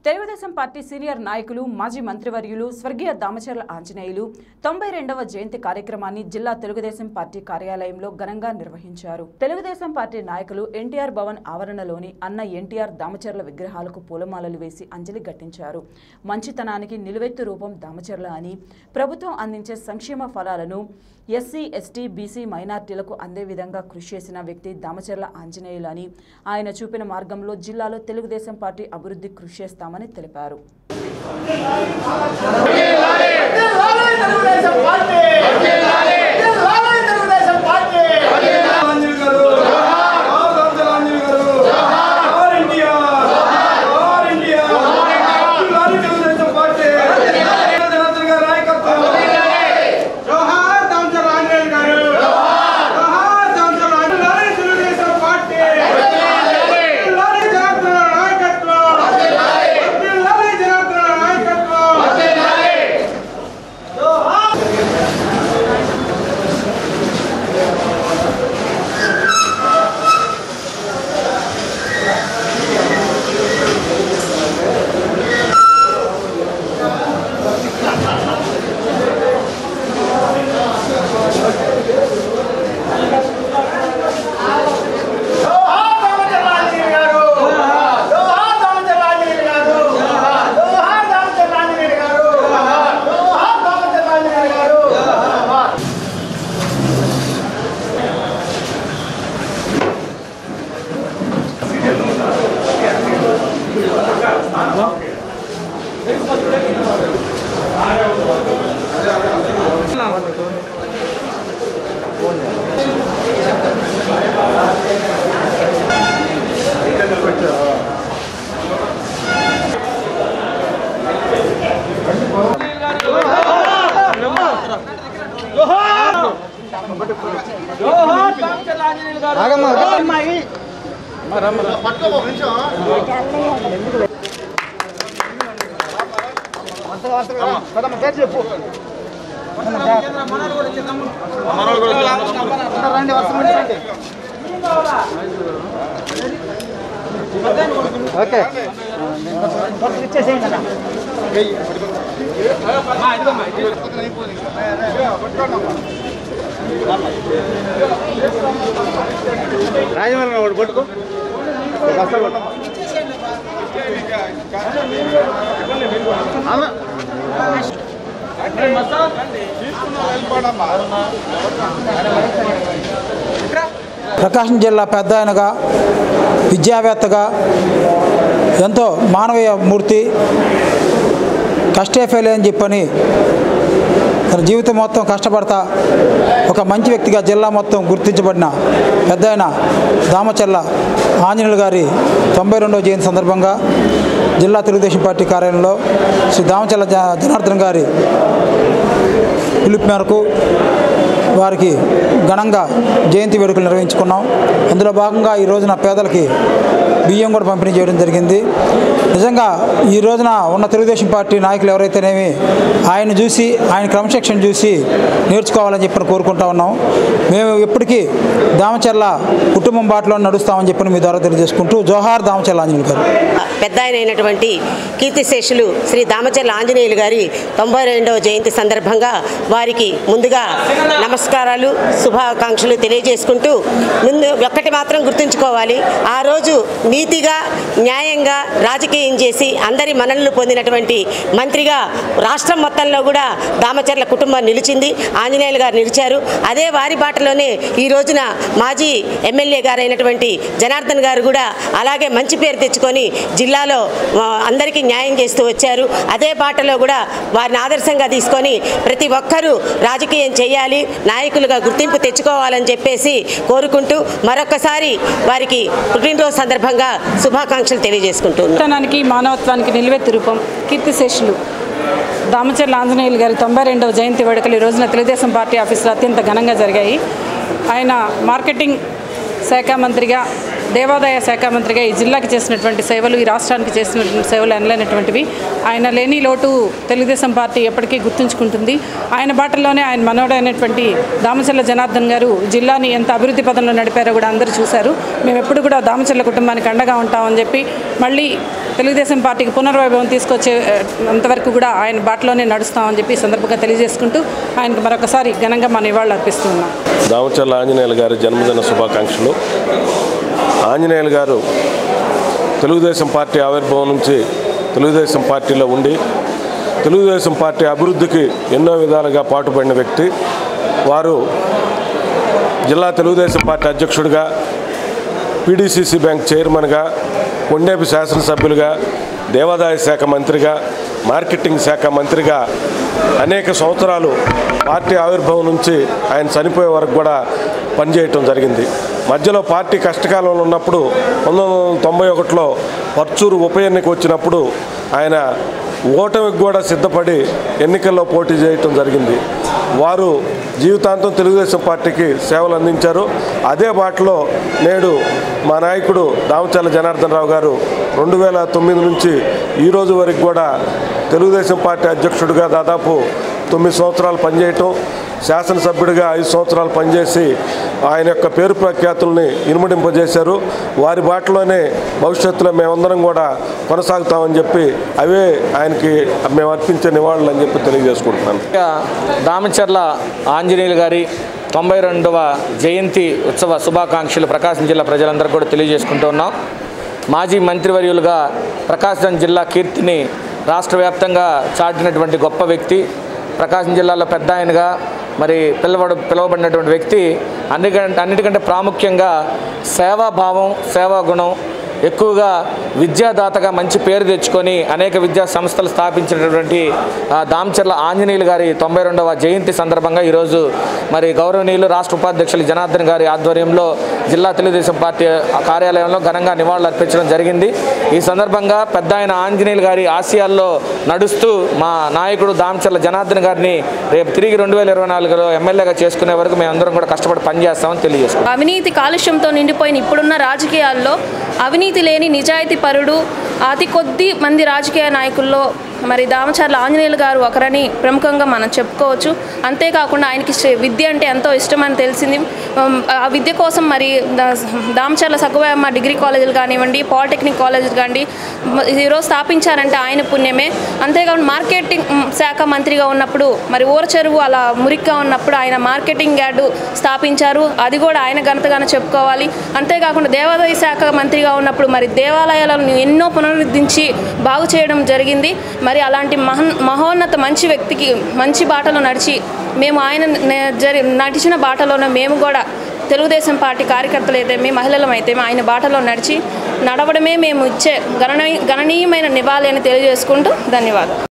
Telugu Desam party senior నాయకులు మాజీ మంత్రివర్యులు స్వర్గీయ దామచర్ల ఆంజనేయులు తొంభై రెండవ జయంతి కార్యక్రమాన్ని జిల్లా తెలుగుదేశం పార్టీ కార్యాలయంలో ఘనంగా నిర్వహించారు తెలుగుదేశం పార్టీ నాయకులు ఎన్టీఆర్ భవన్ ఆవరణలోని అన్న ఎన్టీఆర్ దామచర్ల విగ్రహాలకు పూలమాలలు వేసి అంజలి ఘటించారు మంచితనానికి నిలువెత్తు రూపం దామచర్ల అని ప్రభుత్వం అందించే సంక్షేమ ఫలాలను ఎస్సీ ఎస్టీ బీసీ మైనార్టీలకు అందే విధంగా కృషి చేసిన వ్యక్తి దామచర్ల ఆంజనేయులు అని ఆయన చూపిన మార్గంలో జిల్లాలో తెలుగుదేశం పార్టీ అభివృద్ధి కృషి చేస్తామని తెలిపారు ఆంజనేయులు గారు జోహార్ డాక్టర్ ఆంజనేయులు గారు జోహార్ ఇండియా జోహార్ ఇండియా జోహార్ తెలుగుదేశం పార్టీ జనార్దన్ గారి నాయకత్వం జోహార్ డాక్టర్ ఆంజనేయులు గారు జోహార్ డాక్టర్ ఆంజనేయులు తెలుగుదేశం పార్టీ జోహార్ జనార్దన్ నాయకత్వం జోహార్ జనార్దన్ నాయకత్వం రాజమౌళి ఒకటి పట్టుకో ఒక బస్తాలు పట్టుకో. అన్న. ప్రకాశం జిల్లా పెద్ద ఆయనగా విద్యావేత్తగా ఎంతో మానవీయ మూర్తి కష్టే ఫెయిల్ అని చెప్పని తన జీవితం మొత్తం కష్టపడతా ఒక మంచి వ్యక్తిగా జిల్లా మొత్తం గుర్తించబడిన పెద్ద ఆయన దామచల్ల ఆంజనేయులు గారి తొంభై రెండవ జయంతి సందర్భంగా జిల్లా తెలుగుదేశం పార్టీ కార్యాలయంలో శ్రీ దామచల్ల జ- జనార్దన్ గారి పిలుపు మేరకు వారికి ఘనంగా జయంతి వేడుకలు నిర్వహించుకున్నాం అందులో భాగంగా ఈ రోజున పేదలకి బియ్యం కూడా పంపిణీ చేయడం జరిగింది నిజంగా ఈ రోజున ఉన్న తెలుగుదేశం పార్టీ నాయకులు ఎవరైతేనేమి ఆయన చూసి ఆయన క్రమశిక్షణ చూసి నేర్చుకోవాలని చెప్పి కోరుకుంటా ఉన్నాం మేము ఎప్పటికీ దామచర్ల కుటుంబం బాటలో నడుస్తామని చెప్పి మీ ద్వారా తెలియజేసుకుంటూ జోహార్ దామచర్ల ఆంజనేయులు గారు పెద్ద ఆయన అయినటువంటి కీర్తిశేషులు శ్రీ దామచర్ల ఆంజనేయులు గారి తొంభై రెండవ జయంతి సందర్భంగా వారికి ముందుగా నమస్కారాలు శుభాకాంక్షలు తెలియజేసుకుంటూ ముందు ఒక్కటి మాత్రం గుర్తుంచుకోవాలి ఆ రోజు నీతిగా న్యాయంగా రాజకీయం చేసి అందరి మన్ననలు పొందినటువంటి మంత్రిగా రాష్ట్రం మొత్తంలో కూడా దామచర్ల కుటుంబం నిలిచింది ఆంజనేయులు గారు నిలిచారు అదే వారి బాటలోనే ఈ రోజున మాజీ ఎమ్మెల్యే గారైనటువంటి జనార్దన్ గారు కూడా అలాగే మంచి పేరు తెచ్చుకొని జిల్లాలో ఆ, అందరికీ న్యాయం చేస్తూ వచ్చారు అదే బాటలో కూడా వారిని ఆదర్శంగా తీసుకొని ప్రతి ఒక్కరూ రాజకీయం చేయాలి నాయకులుగా గుర్తింపు తెచ్చుకోవాలని చెప్పేసి కోరుకుంటూ మరొకసారి వారికి పుట్టినరోజు సందర్భంగా శుభాకాంక్షలు తెలియజేసుకుంటున్నాను విత్తనానికి మానవత్వానికి నిలువెత్తు రూపం కీర్తిశేషులు దామచర్ల ఆంజనేయులు గారి తొంభై రెండవ జయంతి వేడుకలు ఈ రోజున తెలుగుదేశం పార్టీ ఆఫీసులో అత్యంత ఘనంగా జరిగాయి ఆయన మార్కెటింగ్ శాఖ మంత్రిగా దేవాదాయ శాఖ మంత్రిగా ఈ జిల్లాకి చేసినటువంటి సేవలు ఈ రాష్ట్రానికి చేసినటువంటి సేవలు అనలేనటువంటివి ఆయన లేని లోటు తెలుగుదేశం పార్టీ ఎప్పటికీ గుర్తుంచుకుంటుంది ఆయన బాటలోనే ఆయన మనవడైనటువంటి దామచల్ల జనార్దన్ గారు జిల్లాని ఎంత అభివృద్ధి పదంలో నడిపారో కూడా అందరూ చూశారు మేము ఎప్పుడు కూడా దామచల్ల కుటుంబానికి అండగా ఉంటామని చెప్పి మళ్ళీ తెలుగుదేశం పార్టీకి పునర్వైభవం తీసుకొచ్చే ఆ, అంతవరకు కూడా ఆయన బాటలోనే నడుస్తామని చెప్పి ఈ సందర్భంగా తెలియజేసుకుంటూ ఆయనకు మరొకసారి ఘనంగా మన నివాళులు అర్పిస్తున్నాం దామచర్ల ఆంజనేయులు గారి జన్మదిన శుభాకాంక్షలు ఆంజనేయులు గారు తెలుగుదేశం పార్టీ ఆవిర్భావం నుంచి తెలుగుదేశం పార్టీలో ఉండి తెలుగుదేశం పార్టీ అభివృద్ధికి ఎన్నో విధాలుగా పాటుపడిన వ్యక్తి వారు జిల్లా తెలుగుదేశం పార్టీ అధ్యక్షుడిగా పీడీసీసీ బ్యాంక్ చైర్మన్గా కొండేపి శాసనసభ్యులుగా దేవాదాయ శాఖ మంత్రిగా మార్కెటింగ్ శాఖ మంత్రిగా అనేక సంవత్సరాలు పార్టీ ఆవిర్భావం నుంచి ఆయన చనిపోయే వరకు కూడా పనిచేయటం జరిగింది మధ్యలో పార్టీ కష్టకాలంలో ఉన్నప్పుడు పంతొమ్మిది వందల తొంభై ఒకటిలో పర్చూరు ఉప ఎన్నిక వచ్చినప్పుడు ఆయన ఓటమికి కూడా సిద్ధపడి ఎన్నికల్లో పోటీ చేయటం జరిగింది వారు జీవితాంతం తెలుగుదేశం పార్టీకి సేవలు అందించారు అదే బాటలో నేడు మా నాయకుడు దామచల్ల జనార్దన్ రావు గారు రెండు వేల తొమ్మిది నుంచి ఈ రోజు వరకు కూడా తెలుగుదేశం పార్టీ అధ్యక్షుడిగా దాదాపు తొమ్మిది సంవత్సరాలు పనిచేయటం శాసనసభ్యుడిగా ఐదు సంవత్సరాలు పనిచేసి ఆయన యొక్క పేరు ప్రఖ్యాతుల్ని ఇనుమడింపజేశారు వారి బాటలోనే భవిష్యత్తులో మేమందరం కూడా కొనసాగుతామని చెప్పి అవే ఆయనకి మేము అర్పించే నివాళులు అని చెప్పి తెలియజేసుకుంటున్నాను ఇంకా దామచర్ల ఆంజనేయులు గారి తొంభై రెండవ జయంతి ఉత్సవ శుభాకాంక్షలు ప్రకాశం జిల్లా ప్రజలందరూ కూడా తెలియజేసుకుంటూ ఉన్నాం మాజీ మంత్రివర్యులుగా ప్రకాశం జిల్లా కీర్తిని రాష్ట్ర వ్యాప్తంగా చాటినటువంటి గొప్ప వ్యక్తి ప్రకాశం జిల్లాలో పెద్ద ఆయనగా మరి పిలవడ పిలువబడినటువంటి వ్యక్తి అన్నికంటే అన్నిటికంటే ప్రాముఖ్యంగా సేవాభావం సేవాగుణం ఎక్కువగా విద్యాదాతగా మంచి పేరు తెచ్చుకొని అనేక విద్యా సంస్థలు స్థాపించినటువంటి ఆ, దామచర్ల ఆంజనేయులు గారి తొంభై రెండవ జయంతి సందర్భంగా ఈరోజు మరి గౌరవనీయులు రాష్ట్ర ఉపాధ్యక్షులు జనార్దన్ గారి ఆధ్వర్యంలో జిల్లా తెలుగుదేశం పార్టీ కార్యాలయంలో ఘనంగా నివాళులు అర్పించడం జరిగింది ఈ సందర్భంగా పెద్ద ఆయన ఆంజనేయులు గారి ఆశయాల్లో నడుస్తూ మా నాయకుడు దామచర్ల జనార్దన్ గారిని రేపు తిరిగి రెండు వేల ఇరవై నాలుగులో ఎమ్మెల్యేగా చేసుకునే వరకు మేమందరం కూడా కష్టపడి పనిచేస్తామని తెలియజేస్తాం అవినీతి కాలుష్యంతో నిండిపోయిన ఇప్పుడున్న రాజకీయాల్లో అవినీతి లేని నిజాయితీ పరుడు అతి కొద్ది మంది రాజకీయ నాయకుల్లో మరి దామచర్ల ఆంజనేయులు గారు ఒకరని ప్రముఖంగా మనం చెప్పుకోవచ్చు అంతేకాకుండా ఆయనకి శ్రీ- విద్య అంటే ఎంతో ఇష్టమని తెలిసింది ఉమ్, ఆ విద్య కోసం మరి దా- దామచర్ల సగ్గువమ్మ డిగ్రీ కాలేజీలు కానివ్వండి పాలిటెక్నిక్ కాలేజీలు కానివ్వండి మ- ఈరోజు స్థాపించారంటే ఆయన పుణ్యమే అంతేకాకుండా మార్కెటింగ్ ఉమ్, శాఖ మంత్రిగా ఉన్నప్పుడు మరి ఊర చెరువు అలా మురిగ్గా ఉన్నప్పుడు ఆయన మార్కెటింగ్ యార్డు స్థాపించారు అది కూడా ఆయన ఘనతగానే చెప్పుకోవాలి అంతేకాకుండా దేవాదాయ శాఖ మంత్రిగా ఉన్నప్పుడు మరి దేవాలయాలను ఎన్నో పునరుద్ధరించి బాగు చేయడం జరిగింది మరి అలాంటి మహన్ మహోన్నత మంచి వ్యక్తికి మంచి బాటలో నడిచి మేము ఆయన నే- జరి నడిచిన బాటలోనే మేము కూడా తెలుగుదేశం పార్టీ కార్యకర్తలు అయితే మహిళలం అయితే ఆయన బాటలో నడిచి నడవడమే మేము ఇచ్చే గణనీయ గణనీయమైన నివాళి అని తెలియజేసుకుంటూ ధన్యవాదాలు